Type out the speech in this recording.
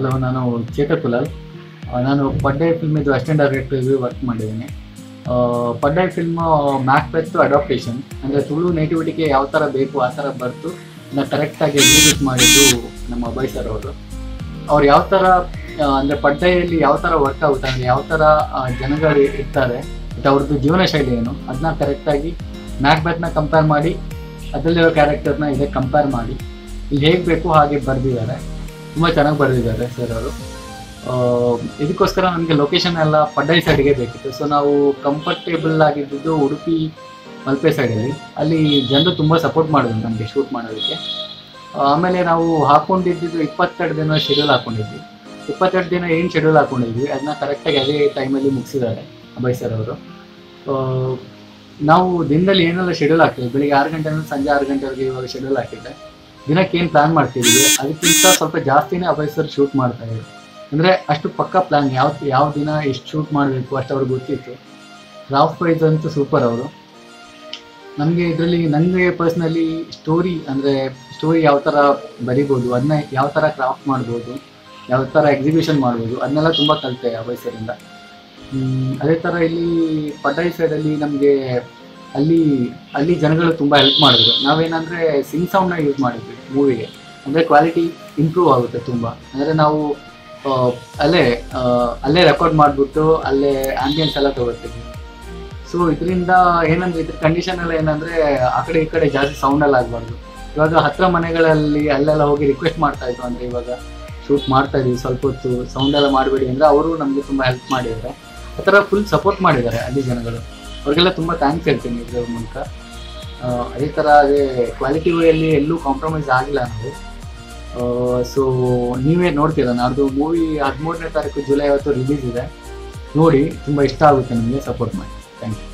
hello ನಾನು ಚೇತರ್ ಕುಲಾಲ್ ಆ, ನಾನು ಪಡ್ಡೆ ಫಿಲ್ಮ್ ಇದು ಅಸಿಸ್ಟೆಂಟ್ ಡೈರೆಕ್ಟರ್ ವರ್ಕ್ ಮಾಡಿದ್ದೀನಿ ಆ, ಪಡ್ಡೆ ಫಿಲ್ಮ್ ಮ್ಯಾಕ್ಬೆತ್ ಅಡಾಪ್ಟೇಷನ್ ಅಂದರೆ ತುಳು ನೇಟಿವಿಟಿಗೆ ಯಾವ ಥರ ಬೇಕು ಆ ಥರ ಬರ್ತು ಅದನ್ನ ಕರೆಕ್ಟಾಗಿ ಎಕ್ಸಿಕ್ಯೂಟ್ ಮಾಡಿದ್ದು ನಮ್ಮ ಅಭಯ್ ಸರ್ ಅವರು ಅವ್ರು ಯಾವ ಥರ ಅಂದರೆ ಪಡ್ಡೆಯಲ್ಲಿ ಯಾವ ಥರ ವರ್ಕ್ ಆಗುತ್ತೆ ಅಂದರೆ ಯಾವ ಥರ ಆ, ಜನಗಳು ಇರ್ತಾರೆ ಮತ್ತು ಅವ್ರದ್ದು ಜೀವನ ಶೈಲಿ ಏನು ಅದನ್ನ ಕರೆಕ್ಟಾಗಿ ಮ್ಯಾಕ್ಬೆತ್ನ ಕಂಪೇರ್ ಮಾಡಿ ಅದರಲ್ಲಿರೋ ಕ್ಯಾರೆಕ್ಟರ್ನ ಇದಕ್ಕೆ ಕಂಪೇರ್ ಮಾಡಿ ಇಲ್ಲಿ ಹೇಗೆ ಬೇಕು ಹಾಗೆ ಬರೆದಿದ್ದಾರೆ ತುಂಬ ಚೆನ್ನಾಗಿ ಬರೆದಿದ್ದಾರೆ ಸರ್ ಅವರು ಆ, ಇದಕ್ಕೋಸ್ಕರ ನಮಗೆ ಲೊಕೇಶನ್ ಎಲ್ಲ ಪಡ್ಡೈ ಸೈಡ್ಗೆ ಬೇಕಿತ್ತು ಸೊ ನಾವು ಕಂಫರ್ಟೇಬಲ್ ಆಗಿದ್ದು ಉಡುಪಿ ಮಲ್ಪೆ ಸೈಡಲ್ಲಿ ಅಲ್ಲಿ ಜನರು ತುಂಬ ಸಪೋರ್ಟ್ ಮಾಡಿದ್ರು ನಮಗೆ ಶೂಟ್ ಮಾಡೋದಕ್ಕೆ ಆಮೇಲೆ ನಾವು ಹಾಕೊಂಡಿದ್ದು ಇಪ್ಪತ್ತೆರಡು ದಿನ ಶೆಡ್ಯೂಲ್ ಹಾಕೊಂಡಿದ್ವಿ ಇಪ್ಪತ್ತೆರಡು ದಿನ ಏನು ಶೆಡ್ಯೂಲ್ ಹಾಕೊಂಡಿದ್ವಿ ಅದನ್ನ ಕರೆಕ್ಟಾಗಿ ಅದೇ ಟೈಮಲ್ಲಿ ಮುಗಿಸಿದ್ದಾರೆ ಅಭಯ್ ಸರ್ ಅವರು ಆ, ನಾವು ದಿನದಲ್ಲಿ ಏನೆಲ್ಲ ಶೆಡ್ಯೂಲ್ ಹಾಕ್ತೀವಿ ಬೆಳಿಗ್ಗೆ ಆರು ಗಂಟೆಯಿಂದ ಸಂಜೆ ಆರು ಗಂಟೆವರೆಗೆ ಇವಾಗ ಶೆಡ್ಯೂಲ್ ಹಾಕಿದ್ದೆ ದಿನಕ್ಕೆ ಏನು ಪ್ಲಾನ್ ಮಾಡ್ತಿದ್ವಿ ಅದಕ್ಕಿಂತ ಸ್ವಲ್ಪ ಜಾಸ್ತಿನೇ ಅಭಯ್ ಸರ್ ಶೂಟ್ ಮಾಡ್ತಾ ಇದ್ರು ಅಂದರೆ ಅಷ್ಟು ಪಕ್ಕ ಪ್ಲಾನ್ ಯಾವ ಯಾವ ದಿನ ಎಷ್ಟು ಶೂಟ್ ಮಾಡಬೇಕು ಅಷ್ಟು ಅವ್ರಿಗೆ ಗೊತ್ತಿತ್ತು ರಾಫ್ ವೈಸ್ ಅಂತೂ ಸೂಪರ್ ಅವರು ನಮಗೆ ಇದರಲ್ಲಿ ನನಗೆ ಪರ್ಸ್ನಲಿ ಸ್ಟೋರಿ ಅಂದರೆ ಸ್ಟೋರಿ ಯಾವ ಥರ ಬರಿಬೋದು ಅದನ್ನ ಯಾವ ಥರ ಕ್ರಾಫ್ಟ್ ಮಾಡ್ಬೋದು ಯಾವ ಥರ ಎಕ್ಸಿಬಿಷನ್ ಮಾಡ್ಬೋದು ಅದನ್ನೆಲ್ಲ ತುಂಬ ಕಲಿತೆ ಅಭಯ್ ಸರಿಂದ ಹ್ಮ್, ಅದೇ ಥರ ಇಲ್ಲಿ ಪಡ್ಡಾಯಿ ಸೈಡಲ್ಲಿ ನಮಗೆ ಅಲ್ಲಿ ಅಲ್ಲಿ ಜನಗಳು ತುಂಬ ಹೆಲ್ಪ್ ಮಾಡಿದ್ರು ನಾವೇನಂದರೆ ಸಿಂಗ್ ಸೌಂಡ್ನ ಯೂಸ್ ಮಾಡಿದ್ವಿ ಮೂವಿಗೆ ಅಂದರೆ ಕ್ವಾಲಿಟಿ ಇಂಪ್ರೂವ್ ಆಗುತ್ತೆ ತುಂಬ ಅಂದರೆ ನಾವು ಆ, ಅಲ್ಲೇ ಆ, ಅಲ್ಲೇ ರೆಕಾರ್ಡ್ ಮಾಡಿಬಿಟ್ಟು ಅಲ್ಲೇ ಆಂಬಿಯನ್ಸ್ ಎಲ್ಲ ತಗೋತೀವಿ ಸೊ ಇದರಿಂದ ಏನಂದ್ರೆ ಇದ್ರ ಕಂಡೀಷನ್ ಎಲ್ಲ ಏನಂದ್ರೆ ಆ ಕಡೆ ಈ ಕಡೆ ಜಾಸ್ತಿ ಸೌಂಡ್ ಎಲ್ಲ ಆಗಬಾರ್ದು ಇವಾಗ ಹತ್ರ ಮನೆಗಳಲ್ಲಿ ಅಲ್ಲೆಲ್ಲ ಹೋಗಿ ರಿಕ್ವೆಸ್ಟ್ ಮಾಡ್ತಾ ಇದ್ರು ಅಂದ್ರೆ ಇವಾಗ ಶೂಟ್ ಮಾಡ್ತಾ ಇದೀವಿ ಸ್ವಲ್ಪ ಹೊತ್ತು ಸೌಂಡ್ ಎಲ್ಲ ಮಾಡಬೇಡಿ ಅಂದ್ರೆ ಅವರು ನಮಗೆ ತುಂಬಾ ಹೆಲ್ಪ್ ಮಾಡಿದ್ದಾರೆ ಆ ಥರ ಫುಲ್ ಸಪೋರ್ಟ್ ಮಾಡಿದ್ದಾರೆ ಅಲ್ಲಿ ಜನಗಳು ಅವ್ರಿಗೆಲ್ಲ ತುಂಬಾ ಥ್ಯಾಂಕ್ಸ್ ಹೇಳ್ತೀನಿ ಇದ್ರ ಮೂಲಕ ಆ, ಅದೇ ಥರ ಅದೇ ಕ್ವಾಲಿಟಿ ವೇಯಲ್ಲಿ ಎಲ್ಲೂ ಕಾಂಪ್ರಮೈಸ್ ಆಗಿಲ್ಲ ನಾವು ಸೊ ನೀವೇ ನೋಡ್ತೀರಾ ನಾಡ್ದು ಮೂವಿ ಹದಿಮೂರನೇ ತಾರೀಕು ಜುಲೈ ಅವತ್ತು ರಿಲೀಸ್ ಇದೆ ನೋಡಿ ತುಂಬ ಇಷ್ಟ ಆಗುತ್ತೆ ನಿಮಗೆ ಸಪೋರ್ಟ್ ಮಾಡಿ ಥ್ಯಾಂಕ್ ಯು